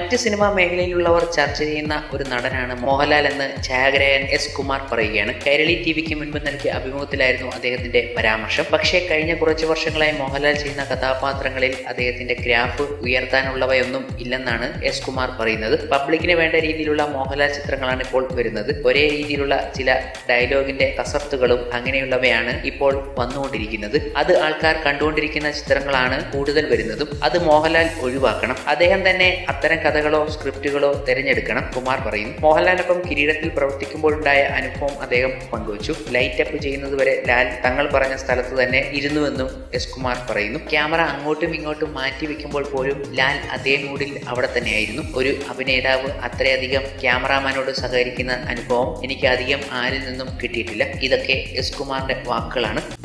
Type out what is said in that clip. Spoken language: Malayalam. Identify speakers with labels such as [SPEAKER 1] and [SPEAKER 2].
[SPEAKER 1] മറ്റ് സിനിമാ മേഖലയിലുള്ളവർ ചർച്ച ചെയ്യുന്ന ഒരു നടനാണ് മോഹൻലാൽ എന്ന് ഛായാഗ്രഹൻ എസ് കുമാർ പറയുകയാണ് കൈരളി ടി വിക്ക് മുൻപ് നൽകിയ അഭിമുഖത്തിലായിരുന്നു അദ്ദേഹത്തിന്റെ പരാമർശം പക്ഷേ കഴിഞ്ഞ കുറച്ച് വർഷങ്ങളായി മോഹൻലാൽ ചെയ്യുന്ന കഥാപാത്രങ്ങളിൽ അദ്ദേഹത്തിന്റെ ഗ്രാഫ് ഉയർത്താനുള്ളവയൊന്നും ഇല്ലെന്നാണ് എസ് കുമാർ പറയുന്നത് പബ്ലിക്കിന് വേണ്ട രീതിയിലുള്ള മോഹൻലാൽ ചിത്രങ്ങളാണ് ഇപ്പോൾ വരുന്നത് ഒരേ രീതിയിലുള്ള ചില ഡയലോഗിന്റെ കസർത്തുകളും അങ്ങനെയുള്ളവയാണ് ഇപ്പോൾ വന്നുകൊണ്ടിരിക്കുന്നത് അത് ആൾക്കാർ കണ്ടുകൊണ്ടിരിക്കുന്ന ചിത്രങ്ങളാണ് കൂടുതൽ വരുന്നതും അത് മോഹൻലാൽ ഒഴിവാക്കണം അദ്ദേഹം തന്നെ അത്തരം കഥകളോ സ്ക്രിപ്റ്റുകളോ തിരഞ്ഞെടുക്കണം കുമാർ പറയുന്നു മോഹൻലാലിനൊപ്പം കിരീടത്തിൽ പ്രവർത്തിക്കുമ്പോഴുണ്ടായ അനുഭവം അദ്ദേഹം പങ്കുവച്ചു ലൈറ്റ് അപ്പ് ചെയ്യുന്നതുവരെ ലാൽ തങ്ങൾ പറഞ്ഞ സ്ഥലത്ത് തന്നെ ഇരുന്നുവെന്നും എസ് കുമാർ പറയുന്നു ക്യാമറ അങ്ങോട്ടും ഇങ്ങോട്ടും മാറ്റി വെക്കുമ്പോൾ പോലും ലാൽ അതേ മൂഡിൽ അവിടെ തന്നെയായിരുന്നു ഒരു അഭിനേതാവ് അത്രയധികം ക്യാമറാമാനോട് സഹകരിക്കുന്ന അനുഭവം എനിക്ക് അധികം ആരിൽ നിന്നും കിട്ടിയിട്ടില്ല ഇതൊക്കെ എസ് കുമാറിന്റെ വാക്കുകളാണ്